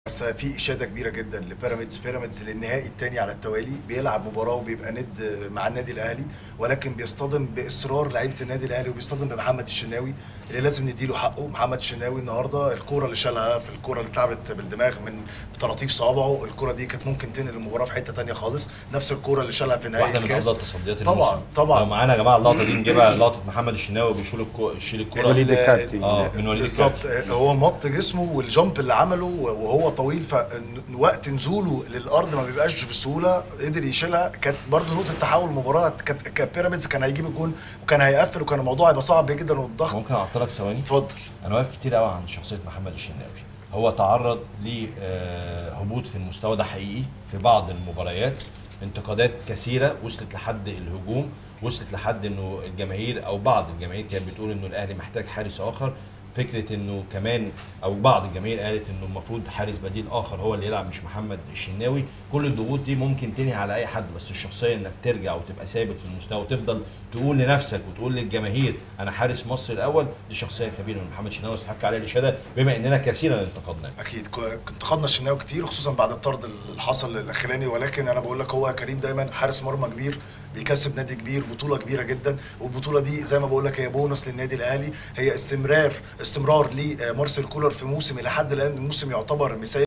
بس في اشاده كبيره جدا لبيراميدز بيراميدز للنهائي الثاني على التوالي بيلعب مباراه وبيبقى ند مع النادي الاهلي ولكن بيصطدم باصرار لعيبه النادي الاهلي وبيصطدم بمحمد الشناوي اللي لازم نديله حقه محمد الشناوي النهارده الكوره اللي شالها في الكوره اللي اتلعبت بالدماغ من بطراطيف صوابعه الكوره دي كانت ممكن تنقل المباراه في حته ثانيه خالص نفس الكوره اللي شالها في نهائي واحده من الكاس افضل تصديات طبعا الموسم طبعا لو معانا يا جماعه اللقطه دي نجيبها لقطه محمد الشناوي بيشيل الكو... يشيل الكوره وليد الكارتي. اه من وليد بالظبط الكارتي. هو مط جسمه والجامب اللي عمله وهو طويل فوقت نزوله للارض ما بيبقاش بسهوله قدر يشيلها كانت برضه نقطه تحول المباراه كانت كان بيراميدز كان هيجيب الجون وكان هيقفل وكان الموضوع هيبقى صعب جدا والضغط ممكن اعطلك ثواني اتفضل انا واقف كتير قوي عند شخصيه محمد الشناوي هو تعرض لهبوط في المستوى ده حقيقي في بعض المباريات انتقادات كثيره وصلت لحد الهجوم وصلت لحد انه الجماهير او بعض الجماهير كانت بتقول انه الاهلي محتاج حارس اخر فكره انه كمان او بعض الجماهير قالت انه المفروض حارس بديل اخر هو اللي يلعب مش محمد الشناوي كل الضغوط دي ممكن تنهي على اي حد بس الشخصيه انك ترجع وتبقى ثابت في المستوى وتفضل تقول لنفسك وتقول للجماهير انا حارس مصر الاول دي شخصيه كبيره من محمد الشناوي يستحق عليها الاشاده بما اننا كثيرا انتقدناه اكيد ك- كنت خدنا الشناوي كتير خصوصا بعد الطرد اللي حصل الاخراني ولكن انا بقول لك هو كريم دايما حارس مرمى كبير بيكسب نادي كبير بطوله كبيره جدا والبطوله دي زي ما بقول لك هي بونص للنادي الاهلي هي استمرار استمرار لمارسيل كولر في موسم الى حد الان الموسم يعتبر مثالي